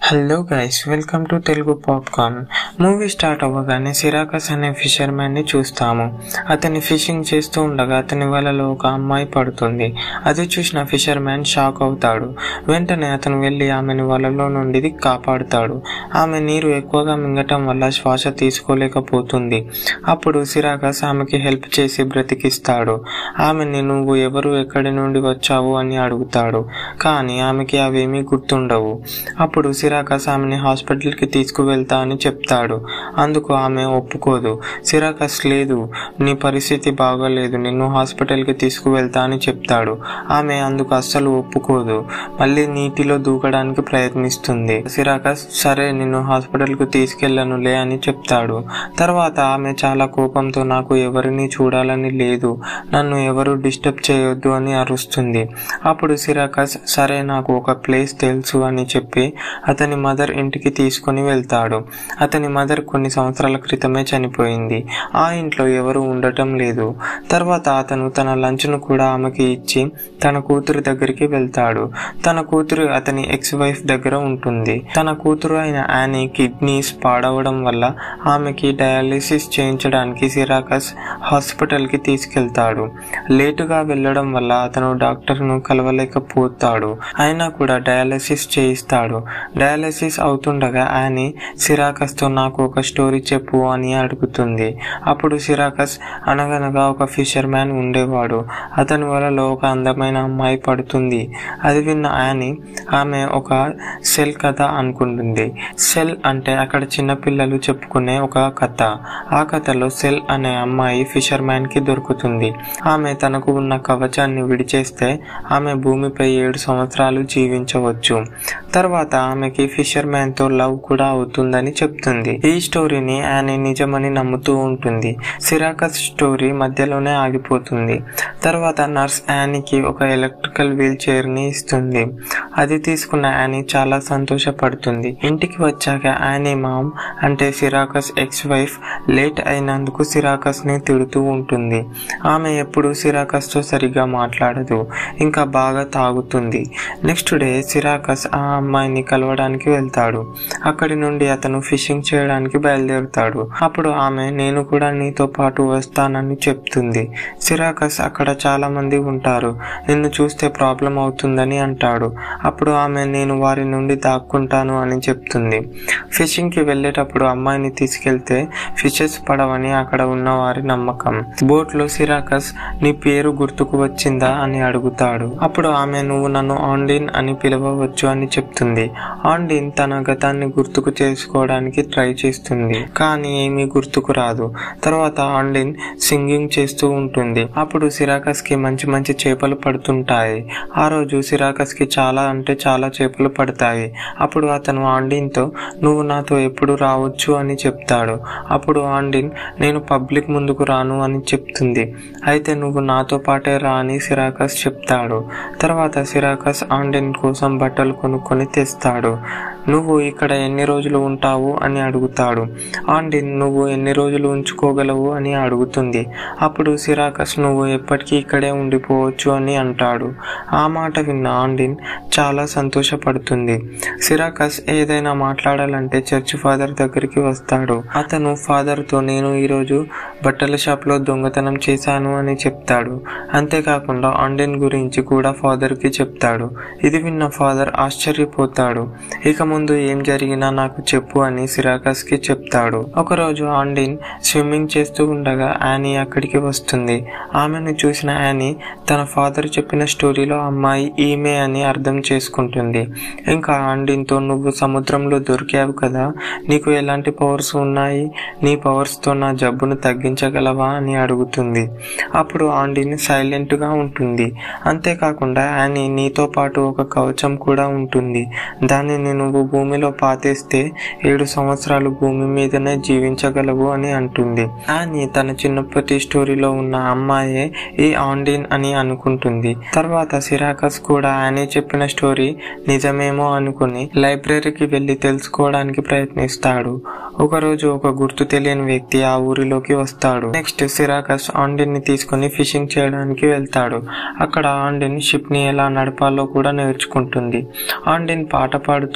hello guys welcome to Telugu popcorn movie start అవ్వగానే Syracuse అనే fissure man ని చూస్తాము అతని ఫిషింగ్ చేస్తూ ఉండగా అతని వలలో ఒక అమ్మాయి పడుతుంది అది చూసిన ఫిషర్ మ్యాన్ షాక్ అవుతాడు వెంటనే అతను వెళ్ళి ఆమెను వలలో నుండి కాపాడుతాడు ఆమె నీరు ఎక్కువగా మింగటం వల్ల శ్వాస తీసుకోలేకపోతుంది అప్పుడు సిరాకస్ ఆమెకి హెల్ప్ చేసి బ్రతికిస్తాడు ఆమెని నువ్వు ఎవరు ఎక్కడి నుండి వచ్చావు అని అడుగుతాడు కానీ ఆమెకి అవేమీ గుర్తుండవు అప్పుడు సిరాకస్ ఆమెని హాస్పిటల్కి తీసుకువెళ్తా అని చెప్తాడు అందుకు ఆమె ఒప్పుకోదు సిరాకస్ లేదు నీ పరిస్థితి బాగోలేదు నిన్ను హాస్పిటల్కి తీసుకువెళ్తా అని చెప్తాడు ఆమె అందుకు అస్సలు ఒప్పుకోదు మళ్ళీ నీటిలో దూకడానికి ప్రయత్నిస్తుంది సిరాకస్ సరే నిన్ను హాస్పిటల్కు తీసుకెళ్ళనులే అని చెప్తాడు తర్వాత ఆమె చాలా కోపంతో నాకు ఎవరిని చూడాలని లేదు నన్ను ఎవరు డిస్టర్బ్ చేయొద్దు అని అరుస్తుంది అప్పుడు సిరాకస్ సరే నాకు ఒక ప్లేస్ తెలుసు అని చెప్పి అతని మదర్ ఇంటికి తీసుకుని వెళ్తాడు అతని మదర్ కొన్ని సంవత్సరాల క్రితమే చనిపోయింది ఆ ఇంట్లో ఎవరు ఉండటం లేదు తర్వాత అతను తన లంచ్ను కూడా ఆమెకి ఇచ్చి తన కూతురు దగ్గరికి వెళ్తాడు తన కూతురు అతని ఎక్స్ వైఫ్ దగ్గర ఉంటుంది తన కూతురు అయిన యానీ కిడ్నీస్ పాడవడం వల్ల ఆమెకి డయాలిసిస్ చేయించడానికి సిరాకస్ హాస్పిటల్కి తీసుకెళ్తాడు లేటుగా వెళ్ళడం వల్ల అతను డాక్టర్ను కలవలేకపోతాడు అయినా కూడా డయాలసిస్ చేయిస్తాడు డయాలసిస్ అవుతుండగా యానీ సిరాకస్తో నాకు ఒక స్టోరీ చెప్పు అని అడుగుతుంది అప్పుడు సిరాకస్ అనగనగా ఒక ఫిషర్ మ్యాన్ ఉండేవాడు అతని వలలో ఒక అందమైన అమ్మాయి పడుతుంది అది విన్న యానీ ఆమె ఒక సెల్ కథ అనుకుంటుంది సెల్ అంటే అక్కడ చిన్నపిల్లలు చెప్పుకునే ఒక కథ ఆ కథలో సెల్ అనే అమ్మాయి ఫిషర్ మ్యాన్ కి దొరుకుతుంది ఆమె తనకు ఉన్న కవచాన్ని విడిచేస్తే ఆమె భూమిపై ఏడు సంవత్సరాలు జీవించవచ్చు తర్వాత ఆమెకి ఫిషర్ మ్యాన్ తో లవ్ కూడా అవుతుందని చెప్తుంది ఈ స్టోరీని యానీ నిజమని నమ్ముతూ ఉంటుంది సిరాకస్ స్టోరీ మధ్యలోనే ఆగిపోతుంది తర్వాత నర్స్ యానీకి ఒక ఎలక్ట్రికల్ వీల్ చైర్ ని ఇస్తుంది అది తీసుకున్న యానీ చాలా సంతోషపడుతుంది ఇంటికి వచ్చాక యానీ మామ్ అంటే సిరాకస్ ఎక్స్ వైఫ్ లేట్ అయినందుకు సిరాకస్ ని తిడుతూ ఉంటుంది ఆమె ఎప్పుడు సిరాకస్ తో సరిగా మాట్లాడదు ఇంకా బాగా తాగుతుంది నెక్స్ట్ డే సిరాకస్ ఆ అమ్మాయిని కలవడానికి వెళ్తాడు అక్కడి నుండి అతను ఫిషింగ్ చేయడానికి బయలుదేరుతాడు అప్పుడు ఆమె నేను కూడా నీతో పాటు వస్తానని చెప్తుంది సిరాకస్ అక్కడ చాలా మంది ఉంటారు నిన్ను చూస్తే ప్రాబ్లం అవుతుందని అంటాడు అప్పుడు ఆమె నేను వారి నుండి దాక్కుంటాను అని చెప్తుంది ఫిషింగ్ కి వెళ్ళేటప్పుడు అమ్మాయిని తీసుకెళ్తే ఫిషెస్ పడవని అక్కడ ఉన్న వారి నమ్మకం బోట్ లో సిరాకస్ నీ పేరు గుర్తుకు వచ్చిందా అని అడుగుతాడు అప్పుడు ఆమె నువ్వు నన్ను ఆన్లైన్ అని పిలవవచ్చు అని చెప్తుంది ఆండిన్ తన గతాన్ని గుర్తుకు చేసుకోవడానికి ట్రై చేస్తుంది కానీ ఏమీ గుర్తుకు రాదు తర్వాత ఆండిన్ సింగింగ్ చేస్తూ ఉంటుంది అప్పుడు సిరాకస్ కి మంచి మంచి చేపలు పడుతుంటాయి ఆ రోజు సిరాకస్ కి చాలా అంటే చాలా చేపలు పడతాయి అప్పుడు అతను ఆండిన్ తో నువ్వు నాతో ఎప్పుడు రావచ్చు అని చెప్తాడు అప్పుడు ఆండిన్ నేను పబ్లిక్ ముందుకు రాను అని చెప్తుంది అయితే నువ్వు నాతో పాటే రా అని సిరాకస్ చెప్తాడు తర్వాత సిరాకస్ ఆండిన్ కోసం బట్టలు కొనుక్కొని తెస్తాడు నువ్వు ఇక్కడ ఎన్ని రోజులు ఉంటావు అని అడుగుతాడు ఆండిన్ నువ్వు ఎన్ని రోజులు ఉంచుకోగలవు అని అడుగుతుంది అప్పుడు సిరాకస్ నువ్వు ఎప్పటికీ ఇక్కడే ఉండిపోవచ్చు అని అంటాడు ఆ మాట విన్న ఆండిన్ చాలా సంతోషపడుతుంది సిరాకస్ ఏదైనా మాట్లాడాలంటే చర్చ్ ఫాదర్ దగ్గరికి వస్తాడు అతను ఫాదర్తో నేను ఈరోజు బట్టల షాప్లో దొంగతనం చేశాను అని చెప్తాడు అంతేకాకుండా ఆండిన్ గురించి కూడా ఫాదర్కి చెప్తాడు ఇది విన్న ఫాదర్ ఆశ్చర్యపోతాడు ఇక ముందు ఏం జరిగినా నాకు చెప్పు అని సిరాకస్ కి చెప్తాడు ఒకరోజు ఆండిన్ స్విమ్మింగ్ చేస్తూ ఉండగా యానీ అక్కడికి వస్తుంది ఆమెను చూసిన యానీ తన ఫాదర్ చెప్పిన స్టోరీలో అమ్మాయి ఈమె అని అర్థం చేసుకుంటుంది ఇంకా ఆండిన్తో నువ్వు సముద్రంలో దొరికావు కదా నీకు ఎలాంటి పవర్స్ ఉన్నాయి నీ పవర్స్తో నా జబ్బును తగ్గించగలవా అని అడుగుతుంది అప్పుడు ఆండిన్ సైలెంట్గా ఉంటుంది అంతేకాకుండా యానీ నీతో పాటు ఒక కవచం కూడా ఉంటుంది దానిని నువ్వు భూమిలో పాతేస్తే ఏడు సంవత్సరాలు భూమి మీదనే జీవించగలవు అని అంటుంది యానీ తన చిన్నప్పటి స్టోరీలో ఉన్న అమ్మాయే ఈ ఆండిన్ అని అనుకుంటుంది తర్వాత సిరాకస్ కూడా యానీ చెప్పిన స్టోరీ నిజమేమో అనుకుని లైబ్రరీకి వెళ్లి తెలుసుకోవడానికి ప్రయత్నిస్తాడు ఒకరోజు ఒక గుర్తు తెలియని వ్యక్తి ఆ ఊరిలోకి వస్తాడు నెక్స్ట్ సిరాకస్ ఆండిన్ ని తీసుకుని ఫిషింగ్ చేయడానికి వెళ్తాడు అక్కడ ఆండిన్ షిప్ ని ఎలా నడపాలో కూడా నేర్చుకుంటుంది ఆండిన్ పాట పాడుతూ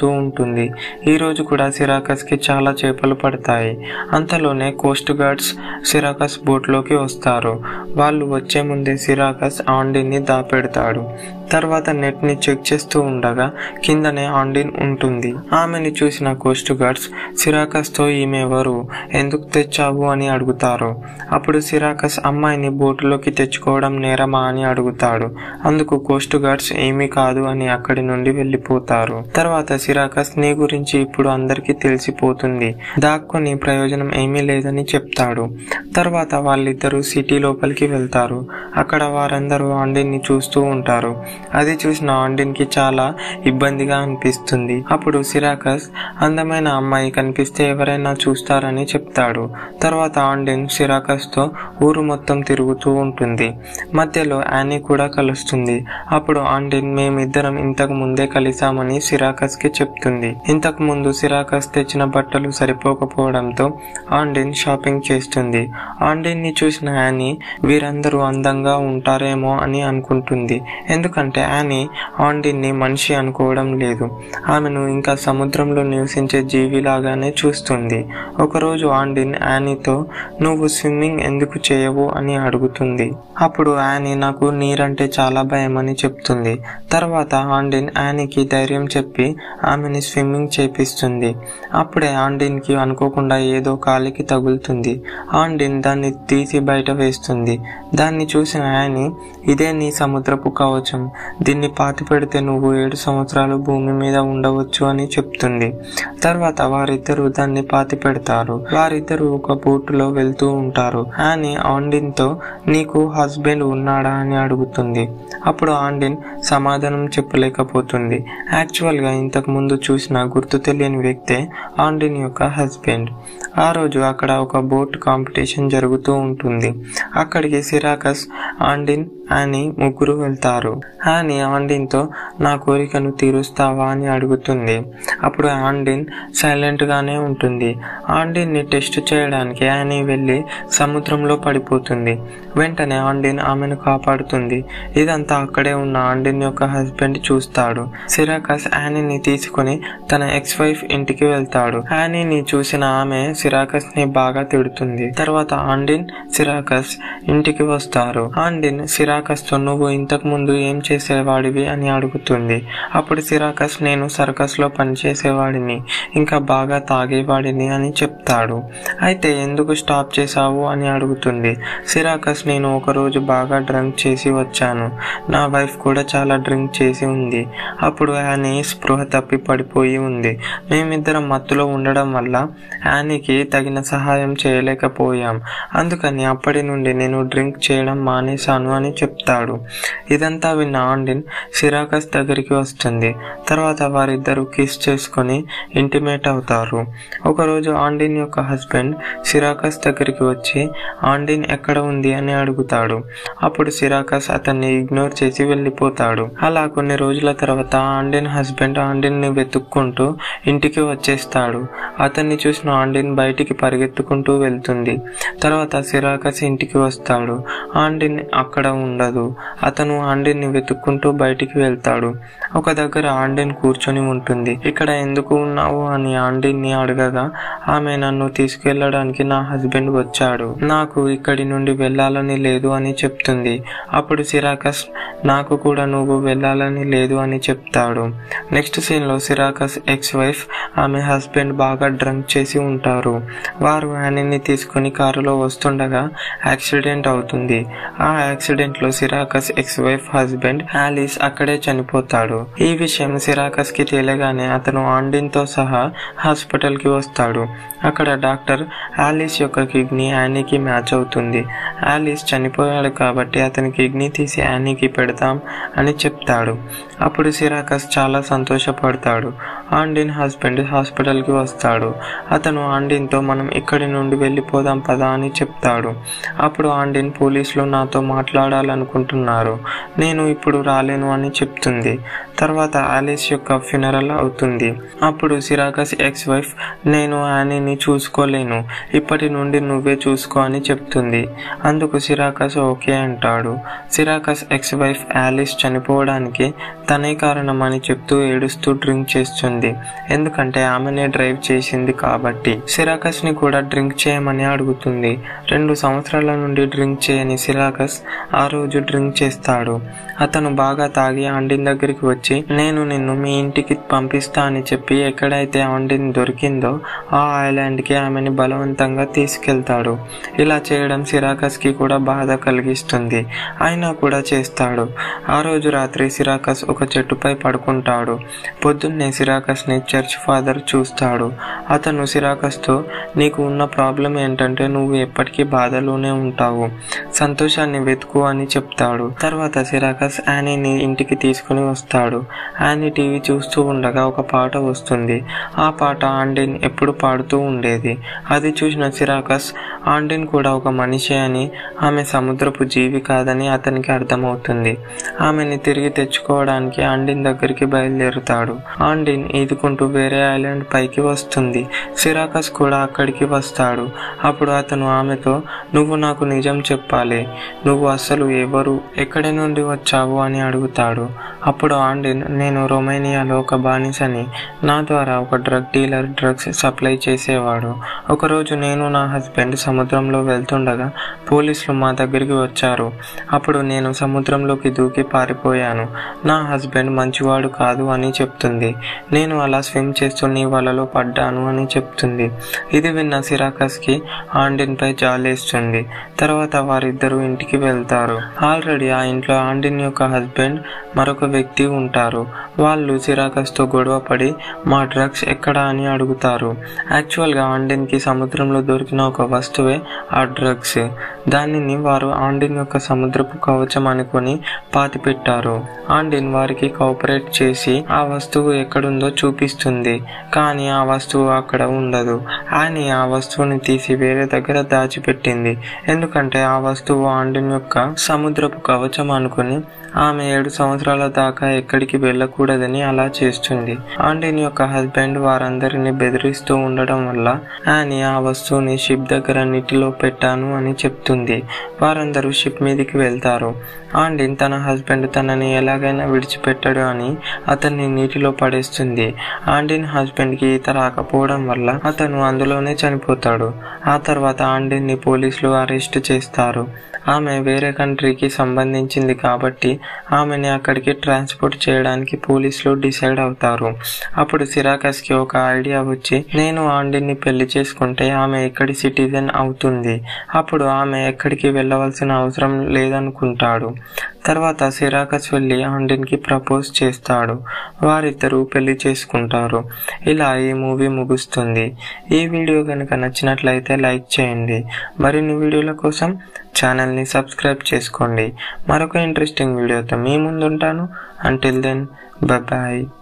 జరుగుతూ ఉంటుంది ఈ రోజు కూడా సిరాకస్కి చాలా చేపలు పడతాయి అంతలోనే కోస్ట్ గార్డ్స్ సిరాకస్ బోట్లోకి వస్తారు వాళ్ళు వచ్చే ముందే సిరాకస్ ఆండిన్ని దాపెడతాడు తర్వాత నెట్ని చెక్ చేస్తూ ఉండగా కిందనే ఆండిన్ ఉంటుంది ఆమెని చూసిన కోస్ట్ గార్డ్స్ సిరాకస్తో ఈమె ఎవరు ఎందుకు తెచ్చావు అని అడుగుతారు అప్పుడు సిరాకస్ అమ్మాయిని బోటులోకి తెచ్చుకోవడం నేరమా అని అడుగుతాడు అందుకు కోస్ట్ గార్డ్స్ ఏమీ కాదు అని అక్కడి నుండి వెళ్ళిపోతారు తర్వాత సిరాకస్ నీ గురించి ఇప్పుడు అందరికీ తెలిసిపోతుంది దాక్కుని ప్రయోజనం ఏమీ లేదని చెప్తాడు తర్వాత వాళ్ళిద్దరూ సిటీ లోపలికి వెళ్తారు అక్కడ వారందరూ ఆండిన్ని చూస్తూ ఉంటారు అది చూసిన ఆండిన్కి చాలా ఇబ్బందిగా అనిపిస్తుంది అప్పుడు సిరాకస్ అందమైన అమ్మాయి కనిపిస్తే ఎవరైనా చూస్తారని చెప్తాడు తర్వాత ఆండిన్ సిరాకస్తో ఊరు మొత్తం తిరుగుతూ ఉంటుంది మధ్యలో యానీ కూడా కలుస్తుంది అప్పుడు ఆండిన్ మేమిద్దరం ఇంతకు ముందే కలిసామని సిరాకస్కి చెప్తుంది ఇంతకు ముందు సిరాకస్ తెచ్చిన బట్టలు సరిపోకపోవడంతో ఆండిన్ షాపింగ్ చేస్తుంది ఆండిన్ని చూసిన యానీ వీరందరూ అందంగా ఉంటారేమో అని అనుకుంటుంది ఎందుకంటే యానీ ఆండిన్ని మనిషి అనుకోవడం లేదు ఆమెను ఇంకా సముద్రంలో నివసించే జీవిలాగానే చూస్తుంది ఒకరోజు ఆండిన్ యానీతో నువ్వు స్విమ్మింగ్ ఎందుకు చేయవు అని అడుగుతుంది అప్పుడు యానీ నాకు నీరంటే చాలా భయం అని చెప్తుంది తర్వాత ఆండిన్ యానీకి ధైర్యం చెప్పి ఆమెని స్విమ్మింగ్ చేపిస్తుంది అప్పుడే ఆండిన్కి అనుకోకుండా ఏదో కాలికి తగులుతుంది ఆండిన్ దాన్ని తీసి బయట వేస్తుంది దాన్ని చూసిన యానీ ఇదే నీ సముద్రపు కవచం దీన్ని పాతి పెడితే నువ్వు ఏడు సంవత్సరాలు భూమి మీద ఉండవచ్చు అని చెప్తుంది తర్వాత వారిద్దరూ దాన్ని పాతి పెడతారు వారిద్దరూ ఒక బోటులో వెళ్తూ ఉంటారు యానీ ఆండిన్తో నీకు హస్బెండ్ ఉన్నాడా అని అడుగుతుంది అప్పుడు ఆండిన్ సమాధానం చెప్పలేకపోతుంది యాక్చువల్గా ఇంతకు ముందు చూసిన గుర్తు తెలియని వ్యక్తే ఆండిన్ యొక్క హస్బెండ్ ఆ రోజు అక్కడ ఒక బోట్ కాంపిటీషన్ జరుగుతూ ఉంటుంది అక్కడికి సిరాకస్ ఆండిన్ అని ముగ్గురు వెళ్తారు అని ఆండిన్తో నా కోరికను తీరుస్తావా అని అడుగుతుంది అప్పుడు ఆండిన్ సైలెంట్ గానే ఉంటుంది ఆండిన్ని టెస్ట్ చేయడానికి యానీ వెళ్ళి సముద్రంలో పడిపోతుంది వెంటనే ఆండిన్ ఆమెను కాపాడుతుంది ఇదంతా అక్కడే ఉన్న ఆండిన్ యొక్క హస్బెండ్ చూస్తాడు సిరాకస్ యానీని తీసుకుని తన ఎక్స్ వైఫ్ ఇంటికి వెళ్తాడు యానీని చూసిన ఆమె సిరాకస్ ని బాగా తిడుతుంది తర్వాత ఆండిన్ సిరాకస్ ఇంటికి వస్తారు ఆండిన్ సిరాకస్ తో నువ్వు ఇంతకు ముందు ఏం చేసేవాడివి అని అడుగుతుంది అప్పుడు సిరాకస్ నేను సర్కస్ లో పనిచేసేవాడిని ఇంకా బాగా తాగేవాడిని అని చెప్తాడు అయితే ఎందుకు స్టాప్ చేశావు అని అడుగుతుంది సిరాకస్ నేను ఒకరోజు బాగా డ్రింక్ చేసి వచ్చాను నా వైఫ్ కూడా చాలా డ్రింక్ చేసి ఉంది అప్పుడు యానీ స్పృహ తప్పి పడిపోయి ఉంది మేమిద్దరం మత్తులో ఉండడం వల్ల యానీకి తగిన సహాయం చేయలేకపోయాం అందుకని అప్పటి నుండి నేను డ్రింక్ చేయడం మానేశాను అని చెప్తాడు ఇదంతా విన్న ఆండిన్ సిరాకస్ దగ్గరికి వస్తుంది తర్వాత వారిద్దరూ కిస్ చేసుకొని ఇంటిమేట్ అవుతారు ఒకరోజు ఆండిన్ యొక్క హస్బెండ్ సిరాకస్ దగ్గరికి వచ్చి ఆండిన్ ఎక్కడ ఉంది అని అడుగుతాడు అప్పుడు సిరాకస్ అతన్ని ఇగ్నోర్ చేసి వెళ్ళిపోతాడు అలా కొన్ని రోజుల తర్వాత ఆండిన్ హస్బెండ్ ఆండిన్ ని వెతుక్కుంటూ ఇంటికి వచ్చేస్తాడు అతన్ని చూసిన ఆండిన్ బయటికి పరిగెత్తుకుంటూ వెళ్తుంది తర్వాత సిరాకస్ ఇంటికి వస్తాడు ఆండిన్ అక్కడ ఉండదు అతను ఆండిన్ ని వెతుక్కుంటూ బయటికి వెళ్తాడు ఒక దగ్గర ఆండిన్ కూర్చొని ఉంటుంది ఇక్కడ ఎందుకు ఉన్నావు అని ఆండిన్ ని అడగగా ఆమె నన్ను తీసుకెళ్లడానికి నా హస్బెండ్ వచ్చాడు నాకు ఇక్కడి నుండి వెళ్ళాలని లేదు అని చెప్తుంది అప్పుడు సిరాకస్ నాకు కూడా నువ్వు వెళ్ళాలని లేదు అని చెప్తాడు నెక్స్ట్ సీన్ లో సిరాకస్ ఎక్స్ వైఫ్ ఆమె హస్బెండ్ బాగా డ్రంక్ చేసి ఉంటారు వారు యానీని తీసుకుని కారులో వస్తుండగా యాక్సిడెంట్ అవుతుంది ఆ యాక్సిడెంట్ లో Syracuse ex wife husband Alice అక్కడే చనిపోతాడు ఈ విషయం సిరాకస్ కి తెలియగానే అతను ఆండిన్ తో సహా హాస్పిటల్ కి వస్తాడు అక్కడ డాక్టర్ ఆలిస్ యొక్క కిడ్నీ యానీకి మ్యాచ్ అవుతుంది ఆలిస్ చనిపోయాడు కాబట్టి అతని కిడ్నీ తీసి యానీకి పెడతాం అని చెప్తాడు అప్పుడు సిరాకస్ చాలా సంతోషపడతాడు ఆండిన్ హస్బెండ్ హాస్పిటల్కి వస్తాడు అతను ఆండిన్తో మనం ఇక్కడి నుండి వెళ్ళిపోదాం పదా అని చెప్తాడు అప్పుడు ఆండిన్ పోలీసులు నాతో మాట్లాడాలనుకుంటున్నారు నేను ఇప్పుడు రాలేను అని చెప్తుంది తర్వాత ఆలిస్ యొక్క ఫినరల్ అవుతుంది అప్పుడు సిరాకస్ ఎక్స్ వైఫ్ నేను యానీని చూసుకోలేను ఇప్పటి నుండి నువ్వే చూసుకో అని చెప్తుంది అందుకు సిరాకస్ ఓకే అంటాడు సిరాకస్ ఎక్స్ వైఫ్ ఆలిస్ చనిపోవడానికి తనే కారణం అని చెప్తూ ఏడుస్తూ డ్రింక్ చేస్తుంది ఎందుకంటే ఆమెనే డ్రైవ్ చేసింది కాబట్టి సిరాకస్ ని కూడా డ్రింక్ చేయమని అడుగుతుంది రెండు సంవత్సరాల నుండి డ్రింక్ చేయని సిరాకస్ ఆ రోజు డ్రింక్ చేస్తాడు అతను బాగా తాగి ఆండిన్ దగ్గరికి వచ్చి నేను నిన్ను మీ ఇంటికి పంపిస్తా అని చెప్పి ఎక్కడైతే ఆండిన్ దొరికిందో ఆ ఐలాండ్ కి ఆమెని బలవంతంగా తీసుకెళ్తాడు ఇలా చేయడం సిరాకస్ కి కూడా బాధ కలిగిస్తుంది అయినా కూడా చేస్తాడు ఆ రోజు రాత్రి సిరాకస్ ఒక చెట్టుపై పడుకుంటాడు పొద్దున్నే సిరాకస్ ని చర్చ్ ఫాదర్ చూస్తాడు అతను సిరాకస్ తో నీకు ఉన్న ప్రాబ్లం ఏంటంటే నువ్వు ఎప్పటికీ బాధలోనే ఉంటావు సంతోషాన్ని వెతుకు అని చెప్తాడు తర్వాత సిరాకస్ యానీని ఇంటికి తీసుకుని వస్తాడు యానీ టీవీ చూస్తూ ఉండగా ఒక పాట వస్తుంది ఆ పాట ఆండిన్ ఎప్పుడు పాడుతూ ఉండేది అది చూసిన సిరాకస్ ఆండిన్ కూడా ఒక మనిషి అని ఆమె సముద్రపు జీవి కాదని అతనికి అర్థమవుతుంది ఆమెని తిరిగి తెచ్చుకోవడానికి ఆండిన్ దగ్గరికి బయలుదేరుతాడు ఆండిన్ ఈదుకుంటూ వేరే ఐలాండ్ పైకి వస్తుంది సిరాకస్ కూడా అక్కడికి వస్తాడు అప్పుడు అతను ఆమెతో నువ్వు నాకు నిజం చెప్పాలి నువ్వు అసలు ఎవరు ఎక్కడి నుండి వచ్చావు అని అడుగుతాడు అప్పుడు ఆండిన్ నేను రొమేనియాలో ఒక బానిసని నా ద్వారా ఒక డ్రగ్ డీలర్ డ్రగ్స్ సప్లై చేసేవాడు ఒకరోజు నేను నా హస్బెండ్ సముద్రంలో వెళ్తుండగా పోలీసులు మా దగ్గరికి వచ్చారు అప్పుడు నేను సముద్రంలోకి దూకి పారిపోయాను నా హస్బెండ్ మంచివాడు కాదు అని చెప్తుంది నేను అలా స్విమ్ చేస్తూ నీ వలలో పడ్డాను అని చెప్తుంది ఇది విన్న సిరాకస్కి ఆండిన్ పై జాలేస్తుంది తర్వాత వారిద్దరూ ఇంటికి వెళ్తారు ఆల్రెడీ ఆ ఇంట్లో ఆండిన్ యొక్క హస్బెండ్ మరొక వ్యక్తి ఉంటారు వాళ్ళు సిరాకస్తో గొడవ పడి మా డ్రగ్స్ ఎక్కడ అని అడుగుతారు యాక్చువల్గా ఆండిన్కి సముద్రంలో దొరికిన ఒక వస్తువే ఆ డ్రగ్స్ దానిని వారు ఆండిన్ యొక్క సముద్రపు కవచం అనుకొని పాతిపెట్టారు ఆండిన్ వారికి కోఆపరేట్ చేసి ఆ వస్తువు ఎక్కడుందో చూపిస్తుంది కానీ ఆ వస్తువు అక్కడ ఉండదు అని ఆ వస్తువుని తీసి వేరే దగ్గర దాచిపెట్టింది ఎందుకంటే ఆ వస్తువు ఆండిన్ యొక్క సముద్రపు కవచం అనుకుని ఆమె ఏడు సంవత్సరాల దాకా ఎక్కడికి వెళ్ళకూడదని అలా చేస్తుంది ఆండిన్ యొక్క హస్బెండ్ వారందరిని బెదిరిస్తూ ఉండడం వల్ల యానీ ఆ వస్తువుని షిప్ దగ్గర నీటిలో పెట్టాను అని చెప్తుంది వారందరూ షిప్ మీదకి వెళ్తారు ఆండిన్ తన హస్బెండ్ తనని ఎలాగైనా విడిచిపెట్టడు అని అతన్ని నీటిలో పడేస్తుంది ఆండిన్ హస్బెండ్ కి ఈత రాకపోవడం వల్ల అతను అందులోనే చనిపోతాడు ఆ తర్వాత ఆండిన్ ని పోలీసులు అరెస్ట్ చేస్తారు ఆమె వేరే కంట్రీకి సంబంధించింది కాబట్టి ఆమెని అక్కడికి ట్రాన్స్పోర్ట్ చేయడానికి పోలీసులు డిసైడ్ అవుతారు అప్పుడు సిరాకస్కి ఒక ఐడియా వచ్చి నేను ఆండిని పెళ్లి చేసుకుంటే ఆమె ఎక్కడి సిటిజన్ అవుతుంది అప్పుడు ఆమె ఎక్కడికి వెళ్ళవలసిన అవసరం లేదనుకుంటాడు తర్వాత సిరాకస్ వెళ్ళి ఆండిన్కి ప్రపోజ్ చేస్తాడు వారిద్దరూ పెళ్లి చేసుకుంటారు ఇలా ఈ మూవీ ముగుస్తుంది ఈ వీడియో కనుక నచ్చినట్లయితే లైక్ చేయండి మరిన్ని వీడియోల కోసం ఛానల్ని సబ్స్క్రైబ్ చేసుకోండి మరొక ఇంట్రెస్టింగ్ వీడియోతో మీ ముందుంటాను అంటిల్ దెన్ బాయ్